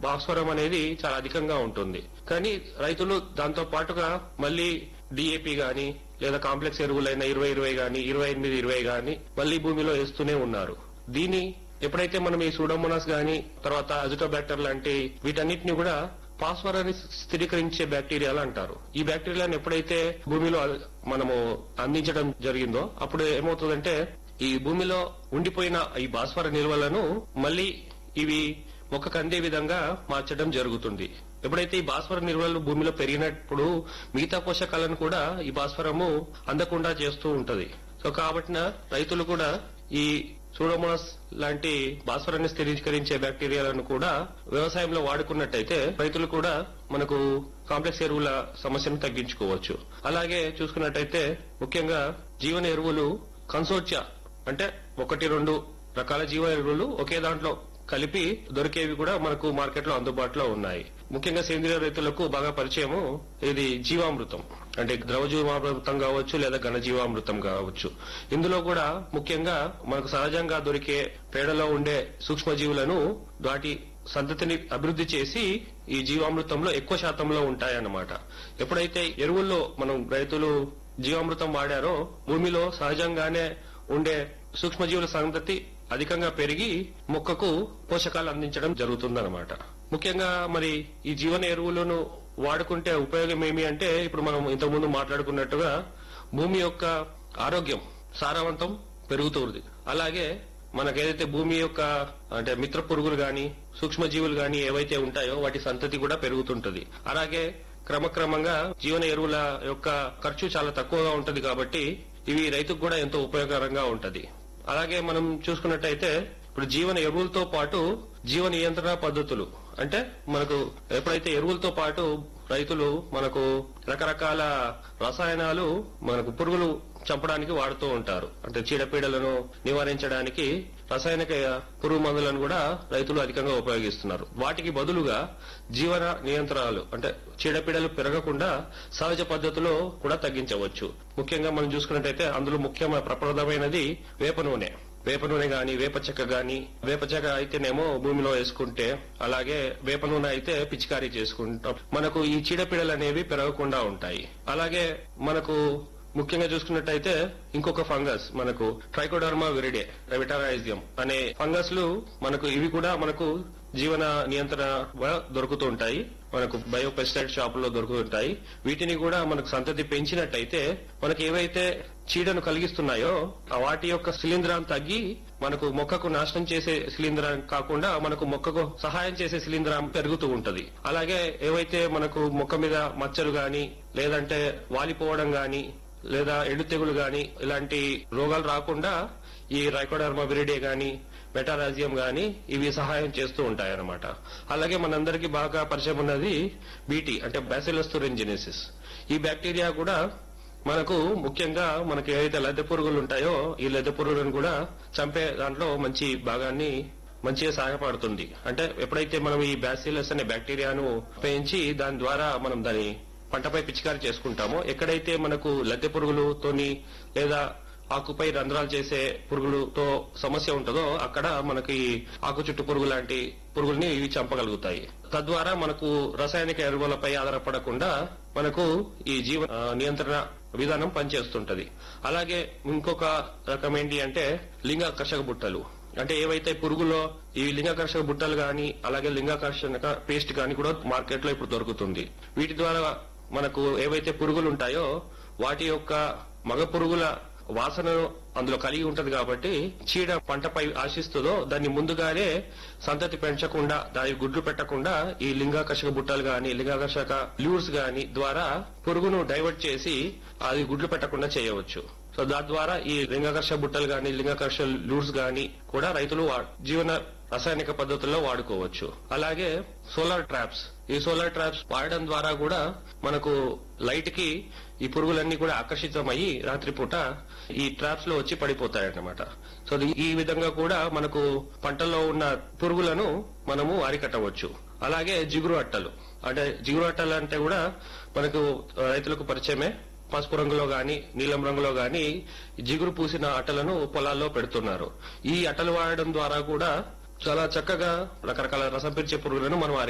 భాస్వరం అనేది చాలా అధికంగా ఉంటుంది కానీ రైతులు దాంతో పాటుగా మళ్ళీ డిఏపి గాని లేదా కాంప్లెక్స్ ఎరువులైన ఇరవై ఇరవై గాని ఇరవై ఎనిమిది ఇరవై గాని మళ్ళీ భూమిలో వేస్తూనే ఉన్నారు దీని ఎప్పుడైతే మనం ఈ సూడోమోనాస్ గాని తర్వాత అజిటోబాక్టర్ లాంటి వీటన్నిటిని కూడా పాస్వరాన్ని స్థిరీకరించే బ్యాక్టీరియాలు అంటారు ఈ బ్యాక్టీరియాలను ఎప్పుడైతే భూమిలో మనము అందించడం జరిగిందో అప్పుడు ఏమవుతుందంటే ఈ భూమిలో ఉండిపోయిన ఈ భాస్వర నిల్వలను మళ్ళీ ఇవి మొక్కకు అందే విధంగా మార్చడం జరుగుతుంది ఎప్పుడైతే ఈ భాస్వర నిల్వలు భూమిలో పెరిగినప్పుడు మిగతా పోషకాలను కూడా ఈ భాస్వరము అందకుండా చేస్తూ ఉంటది సో కాబట్టి రైతులు కూడా ఈ సూడోమోనాస్ లాంటి భాస్వరాన్ని స్థిరీకరించే బ్యాక్టీరియాలను కూడా వ్యవసాయంలో వాడుకున్నట్టయితే రైతులు కూడా మనకు కాంప్లెక్స్ ఎరువుల సమస్యను తగ్గించుకోవచ్చు అలాగే చూసుకున్నట్టయితే ముఖ్యంగా జీవన ఎరువులు కన్సోర్చియా అంటే ఒకటి రెండు రకాల జీవ ఎరువులు ఒకే దాంట్లో కలిపి దొరికేవి కూడా మనకు మార్కెట్ లో అందుబాటులో ఉన్నాయి ముఖ్యంగా సేంద్రియ రైతులకు బాగా పరిచయము ఇది జీవామృతం అంటే ద్రవ జీవామృతం కావచ్చు లేదా ఘన జీవామృతం కావచ్చు ఇందులో కూడా ముఖ్యంగా మనకు సహజంగా దొరికే పేడలో ఉండే సూక్ష్మజీవులను వాటి సంతతిని అభివృద్ధి చేసి ఈ జీవామృతంలో ఎక్కువ శాతంలో ఉంటాయన్నమాట ఎప్పుడైతే ఎరువుల్లో మనం రైతులు జీవామృతం వాడారో భూమిలో సహజంగానే ఉండే సూక్ష్మజీవుల సంతతి అధికంగా పెరిగి మొక్కకు పోషకాలు అందించడం జరుగుతుందన్నమాట ముఖ్యంగా మరి ఈ జీవన ఎరువులను వాడుకుంటే ఉపయోగం ఏమి అంటే ఇప్పుడు మనం ఇంతకుముందు మాట్లాడుకున్నట్టుగా భూమి యొక్క ఆరోగ్యం సారవంతం పెరుగుతుంది అలాగే మనకేదైతే భూమి యొక్క అంటే మిత్ర పురుగులు గాని సూక్ష్మజీవులు గాని ఏవైతే ఉంటాయో వాటి సంతతి కూడా పెరుగుతుంటది అలాగే క్రమక్రమంగా జీవన ఎరువుల యొక్క ఖర్చు చాలా తక్కువగా ఉంటది కాబట్టి ఇవి రైతుకు కూడా ఎంతో ఉపయోగకరంగా ఉంటది అలాగే మనం చూసుకున్నట్టయితే ఇప్పుడు జీవన ఎరువులతో పాటు జీవ నియంత్రణ పద్ధతులు అంటే మనకు ఎప్పుడైతే ఎరువులతో పాటు రైతులు మనకు రకరకాల రసాయనాలు మనకు పురుగులు చంపడానికి వాడుతూ ఉంటారు అంటే చీడపీడలను నివారించడానికి రసాయనిక పురుగు మందులను కూడా రైతులు అధికంగా ఉపయోగిస్తున్నారు వాటికి బదులుగా జీవన నియంత్రణలు అంటే చీడపీడలు పెరగకుండా సహజ పద్ధతిలో కూడా తగ్గించవచ్చు ముఖ్యంగా మనం చూసుకున్నట్టయితే అందులో ముఖ్యమైన ప్రప్రదమైనది వేప నూనె వేప నూనె గాని వేప చెక్క గాని వేప చెక్క అయితేనేమో భూమిలో వేసుకుంటే అలాగే వేప నూనె అయితే పిచికారీ చేసుకుంటాం మనకు ఈ చీడపీడలు అనేవి పెరగకుండా ఉంటాయి అలాగే మనకు ముఖ్యంగా చూసుకున్నట్టయితే ఇంకొక ఫంగస్ మనకు ట్రైకోడర్మా విరిడే రెవిటారైజియం అనే ఫంగస్లు మనకు ఇవి కూడా మనకు జీవన నియంత్రణ దొరుకుతూ ఉంటాయి మనకు బయోపెస్టైడ్ షాపుల్లో దొరుకుతుంటాయి వీటిని కూడా మనకు సంతతి పెంచినట్టయితే మనకు ఏవైతే చీడను కలిగిస్తున్నాయో ఆ వాటి యొక్క శిలీంధ్రాన్ని తగ్గి మనకు మొక్కకు నాశనం చేసే శిలీంధ్రం కాకుండా మనకు మొక్కకు సహాయం చేసే శిలీంధ్రం పెరుగుతూ ఉంటది అలాగే ఏవైతే మనకు మొక్క మీద మచ్చలు గాని లేదంటే వాలిపోవడం గాని లేదా ఎండు తెగులు గాని ఇలాంటి రోగాలు రాకుండా ఈ రైకోడర్మా విరిడే గాని మెటారాజియం గాని ఇవి సహాయం చేస్తూ ఉంటాయి అన్నమాట అలాగే మనందరికీ బాగా పరిచయం ఉన్నది బీటీ అంటే బ్యాసిలస్ తురెంజినెసిస్ ఈ బ్యాక్టీరియా కూడా మనకు ముఖ్యంగా మనకి ఏదైతే లద్దె పురుగులు ఉంటాయో ఈ లద్దె పురుగులను కూడా చంపే దాంట్లో మంచి భాగాన్ని మంచిగా సహాయపడుతుంది అంటే ఎప్పుడైతే మనం ఈ బ్యాసిలస్ అనే బ్యాక్టీరియాను పెంచి దాని ద్వారా మనం దాని పంటపై పిచికారి చేసుకుంటామో ఎక్కడైతే మనకు లద్దె పురుగులతోని లేదా ఆకుపై రంధ్రాలు చేసే పురుగులతో సమస్య ఉంటుందో అక్కడ మనకి ఆకు చుట్టు పురుగు లాంటి పురుగుల్ని ఇవి చంపగలుగుతాయి తద్వారా మనకు రసాయనిక ఎరువులపై ఆధారపడకుండా మనకు ఈ జీవ ఆ, నియంత్రణ విధానం పనిచేస్తుంటది అలాగే ఇంకొక రకం ఏంటి అంటే లింగాకర్షక బుట్టలు అంటే ఏవైతే పురుగులో ఈ లింగాకర్షక బుట్టలు గాని అలాగే లింగాకర్షణ పేస్ట్ గాని కూడా మార్కెట్ లో ఇప్పుడు దొరుకుతుంది వీటి ద్వారా మనకు ఏవైతే పురుగులు ఉంటాయో వాటి యొక్క మగ పురుగుల వాసనను అందులో కలిగి ఉంటది కాబట్టి చీడ పంటపై ఆశిస్తుందో దాన్ని ముందుగానే సంతతి పెంచకుండా దాని గుడ్లు పెట్టకుండా ఈ లింగాకర్షక బుట్టలు గాని లింగాకర్షక ల్యూర్స్ గాని ద్వారా పురుగును డైవర్ట్ చేసి అది గుడ్లు పెట్టకుండా చేయవచ్చు సో దాని ద్వారా ఈ లింగాకర్షక బుట్టలు గాని లింగాకర్షక లూర్స్ గాని కూడా రైతులు వా- జీవన రసాయనిక పద్ధతుల్లో వాడుకోవచ్చు అలాగే సోలార్ ట్రాప్స్ ఈ సోలార్ ట్రాప్స్ వాడడం ద్వారా కూడా మనకు లైట్ కి ఈ పురుగులన్నీ కూడా ఆకర్షితమయ్యి రాత్రిపూట ఈ ట్రాప్స్ లో వచ్చి పడిపోతాయి అన్నమాట సో ఇది- ఈ విధంగా కూడా మనకు పంటల్లో ఉన్న పురుగులను మనము అరికట్టవచ్చు అలాగే జిగురు అట్టలు అంటే జిగురు అట్టలు అంటే కూడా మనకు ఆ, రైతులకు పరిచయమే పసుపు రంగులో గాని నీలం రంగులో గాని జిగురు పూసిన అట్టలను పొలాల్లో పెడుతున్నారు ఈ అట్టలు వాడడం ద్వారా కూడా చాలా చక్కగా రకరకాల రసం పీల్చే పురుగులను మనం